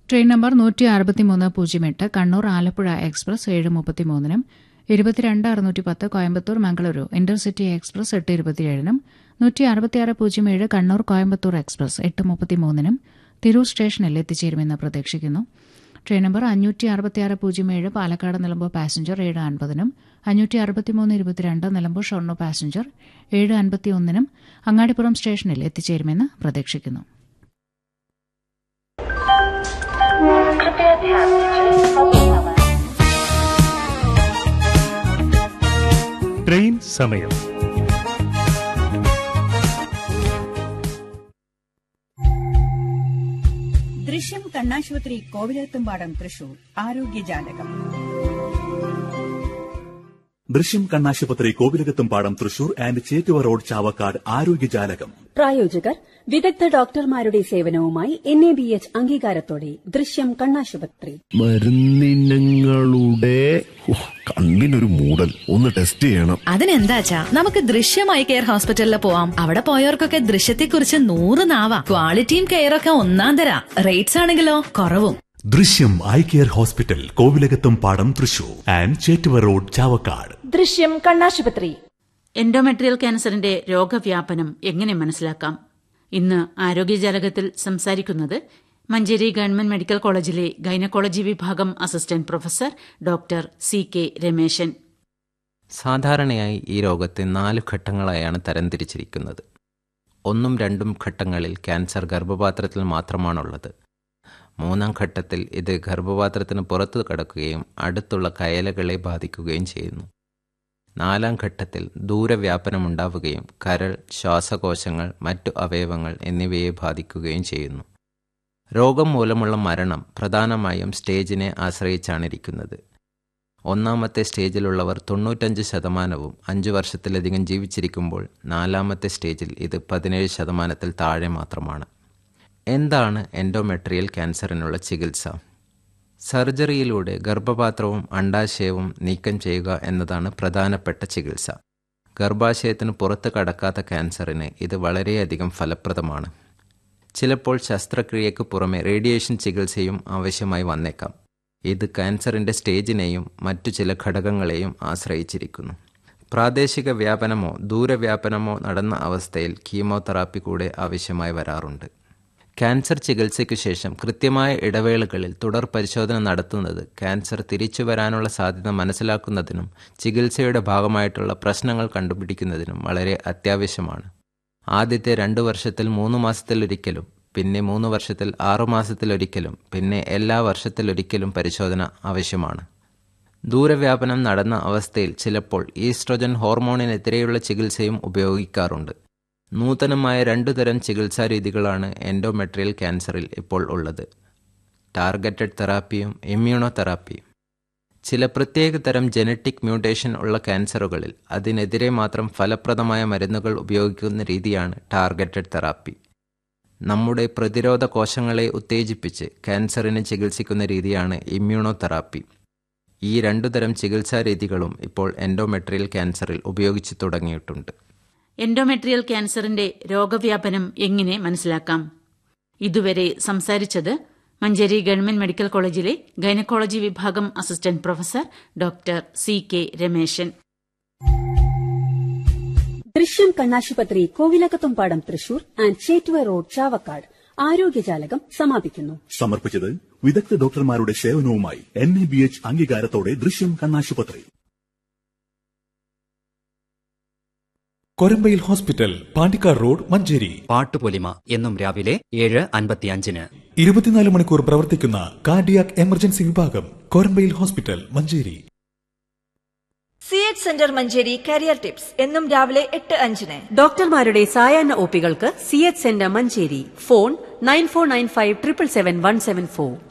train number നൂറ്റി അറുപത്തിമൂന്ന് പൂജ്യം എട്ട് കണ്ണൂർ ആലപ്പുഴ എക്സ്പ്രസ് ഏഴ് മുപ്പത്തിമൂന്നിനും ഇരുപത്തിരണ്ട് അറുന്നൂറ്റി പത്ത് കോയമ്പത്തൂർ മംഗളൂരു ഇന്റർസിറ്റി എക്സ്പ്രസ് എട്ട് ഇരുപത്തിയേഴിനും നൂറ്റി അറുപത്തിയാറ് പൂജ്യം ഏഴ് കണ്ണൂർ കോയമ്പത്തൂർ എക്സ്പ്രസ് എട്ട് മുപ്പത്തിമൂന്നിനും തിരൂർ സ്റ്റേഷനിൽ എത്തിച്ചേരുമെന്ന് പ്രതീക്ഷിക്കുന്നു ട്രെയിൻ നമ്പർ അഞ്ഞൂറ്റി അറുപത്തിയാറ് പൂജ്യം ഏഴ് പാലക്കാട് നിലമ്പൂർ പാസഞ്ചർ ഏഴ് അൻപതിനും അഞ്ഞൂറ്റി അറുപത്തിമൂന്ന് ഇരുപത്തിരണ്ട് നിലമ്പൂർ ഷൊർണൂർ പാസഞ്ചർ ഏഴ് അൻപത്തിയൊന്നിനും അങ്ങാടിപ്പുറം സ്റ്റേഷനിൽ എത്തിച്ചേരുമെന്ന് പ്രതീക്ഷിക്കുന്നു कृपया ध्यान दीजिए सभी समय ട്രെയിൻ സമയം ദൃശ്യം കണ്ണാശുപത്രി കോവിലത്തുംപാടം തൃശൂർ ആരോഗ്യജാലകം ദൃശ്യം കണ്ണാശുപത്രി Kovilakathumpadam Thrissur and Chettuva road Chavakkad Arogyajalakam പ്രായോജകർ വിദഗ്ധ ഡോക്ടർമാരുടെ സേവനവുമായി എൻ എ ബി എച്ച് അംഗീകാരത്തോടെ ദൃശ്യം കണ്ണാശുപത്രി മരുന്നിനങ്ങളുടെ ഹോ, കണ്ണിനൊരു മൂടൽ ഒന്ന് ടെസ്റ്റ് ചെയ്യണം അതിനെന്താച്ചാ നമുക്ക് ദൃശ്യമായി കെയർ ഹോസ്പിറ്റലിൽ പോവാം അവിടെ പോയവർക്കൊക്കെ ദൃശ്യത്തെക്കുറിച്ച് നൂറ് നാവാ ക്വാളിറ്റിയും കെയറൊക്കെ ഒന്നാം തരാ റേറ്റ്സ് ആണെങ്കിലോ കുറവും ദൃശ്യം eye care hospital Kovilakathumpadam Thrissur and Chettuva road Chavakkad Drishyam കണ്ണാശുപത്രി എൻഡോമെട്രിയൽ ക്യാൻസറിന്റെ രോഗവ്യാപനം എങ്ങനെ മനസ്സിലാക്കാം ഇന്ന് ആരോഗ്യജാലകത്തിൽ സംസാരിക്കുന്നത് മഞ്ചേരി ഗവൺമെന്റ് മെഡിക്കൽ കോളേജിലെ ഗൈനക്കോളജി വിഭാഗം assistant professor doctor C K Rameshan സാധാരണയായി ഈ രോഗത്തെ നാല് ഘട്ടങ്ങളായാണ് തരംതിരിച്ചിരിക്കുന്നത് ഒന്നും രണ്ടും ഘട്ടങ്ങളിൽ ക്യാൻസർ ഗർഭപാത്രത്തിൽ മാത്രമാണുള്ളത് മൂന്നാം ഘട്ടത്തിൽ ഇത് ഗർഭപാത്രത്തിന് പുറത്തു കടക്കുകയും അടുത്തുള്ള കയലകളെ ബാധിക്കുകയും ചെയ്യുന്നു നാലാം ഘട്ടത്തിൽ ദൂരവ്യാപനമുണ്ടാവുകയും കരൾ ശ്വാസകോശങ്ങൾ മറ്റു അവയവങ്ങൾ എന്നിവയെ ബാധിക്കുകയും ചെയ്യുന്നു രോഗം മൂലമുള്ള മരണം പ്രധാനമായും സ്റ്റേജിനെ ആശ്രയിച്ചാണിരിക്കുന്നത് ഒന്നാമത്തെ സ്റ്റേജിലുള്ളവർ തൊണ്ണൂറ്റഞ്ച് ശതമാനവും അഞ്ചു വർഷത്തിലധികം ജീവിച്ചിരിക്കുമ്പോൾ നാലാമത്തെ സ്റ്റേജിൽ ഇത് പതിനേഴ് ശതമാനത്തിൽ താഴെ മാത്രമാണ് എന്താണ് എൻഡോമെട്രിയൽ ക്യാൻസറിനുള്ള ചികിത്സ സർജറിയിലൂടെ ഗർഭപാത്രവും അണ്ടാശയവും നീക്കം ചെയ്യുക എന്നതാണ് പ്രധാനപ്പെട്ട ചികിത്സ ഗർഭാശയത്തിന് പുറത്ത് കടക്കാത്ത ക്യാൻസറിന് ഇത് വളരെയധികം ഫലപ്രദമാണ് ചിലപ്പോൾ ശസ്ത്രക്രിയയ്ക്ക് പുറമെ റേഡിയേഷൻ ചികിത്സയും ആവശ്യമായി വന്നേക്കാം ഇത് ക്യാൻസറിൻ്റെ സ്റ്റേജിനെയും മറ്റു ചില ഘടകങ്ങളെയും ആശ്രയിച്ചിരിക്കുന്നു പ്രാദേശിക വ്യാപനമോ ദൂരവ്യാപനമോ നടന്ന അവസ്ഥയിൽ കീമോതെറാപ്പി കൂടെ ആവശ്യമായി വരാറുണ്ട് ക്യാൻസർ ചികിത്സയ്ക്കു ശേഷം കൃത്യമായ ഇടവേളകളിൽ തുടർ പരിശോധന നടത്തുന്നത് ക്യാൻസർ തിരിച്ചു വരാനുള്ള സാധ്യത മനസ്സിലാക്കുന്നതിനും ചികിത്സയുടെ ഭാഗമായിട്ടുള്ള പ്രശ്നങ്ങൾ കണ്ടുപിടിക്കുന്നതിനും വളരെ അത്യാവശ്യമാണ് ആദ്യത്തെ രണ്ടു വർഷത്തിൽ മൂന്ന് മാസത്തിലൊരിക്കലും പിന്നെ മൂന്ന് വർഷത്തിൽ ആറുമാസത്തിലൊരിക്കലും പിന്നെ എല്ലാ വർഷത്തിലൊരിക്കലും പരിശോധന ആവശ്യമാണ് ദൂരവ്യാപനം നടന്ന അവസ്ഥയിൽ ചിലപ്പോൾ ഈസ്ട്രോജൻ ഹോർമോണിനെതിരെയുള്ള ചികിത്സയും ഉപയോഗിക്കാറുണ്ട് നൂതനമായ രണ്ടു തരം ചികിത്സാ രീതികളാണ് എൻഡോമെട്രിയൽ ക്യാൻസറിൽ ഇപ്പോൾ ഉള്ളത് ടാർഗറ്റഡ് തെറാപ്പിയും ഇമ്മ്യൂണോ തെറാപ്പിയും ചില പ്രത്യേക തരം ജനറ്റിക് മ്യൂട്ടേഷൻ ഉള്ള ക്യാൻസറുകളിൽ അതിനെതിരെ മാത്രം ഫലപ്രദമായ മരുന്നുകൾ ഉപയോഗിക്കുന്ന രീതിയാണ് ടാർഗറ്റഡ് തെറാപ്പി നമ്മുടെ പ്രതിരോധ കോശങ്ങളെ ഉത്തേജിപ്പിച്ച് ക്യാൻസറിനെ ചികിത്സിക്കുന്ന രീതിയാണ് ഇമ്മ്യൂണോ തെറാപ്പി ഈ രണ്ടു തരം ചികിത്സാ രീതികളും ഇപ്പോൾ എൻഡോമെട്രിയൽ ക്യാൻസറിൽ ഉപയോഗിച്ചു തുടങ്ങിയിട്ടുണ്ട് എൻഡോമെട്രിയൽ ക്യാൻസറിന്റെ രോഗവ്യാപനം എങ്ങനെ മനസ്സിലാക്കാം ഇതുവരെ സംസാരിച്ചത് മഞ്ചേരി ഗവൺമെന്റ് മെഡിക്കൽ കോളേജിലെ ഗൈനക്കോളജി വിഭാഗം assistant professor doctor C K Rameshan Drishyam കണ്ണാശുപത്രി കോവിലകത്തുംപാടം തൃശൂർ ആൻഡ് ചേറ്റുവ റോഡ് ചാവക്കാട് ആരോഗ്യജാലകം സമാപിക്കുന്നു സമർപ്പിച്ചത് വിദഗ്ധ ഡോക്ടർമാരുടെ സേവനവുമായി എൻ എ ബി എച്ച് അംഗീകാരത്തോടെ ദൃശ്യം കണ്ണാശുപത്രി കൊരമ്പയിൽ ഹോസ്പിറ്റൽ പാണ്ടിക്കാട് റോഡ് മഞ്ചേരി പാട്ടുപൊലിമ എന്നും രാവിലെ ഏഴ് അൻപത്തിയഞ്ചിന് ഇരുപത്തിനാല് മണിക്കൂർ പ്രവർത്തിക്കുന്ന കാർഡിയാക് എമർജൻസി വിഭാഗം Korambayil hospital Manjeri C H centre Manjeri career tips എന്നും രാവിലെ എട്ട് അഞ്ചിന് ഡോക്ടർമാരുടെ സായാഹ്ന ഒപികൾക്ക് C H centre Manjeri phone nine four nine five triple seven one seven four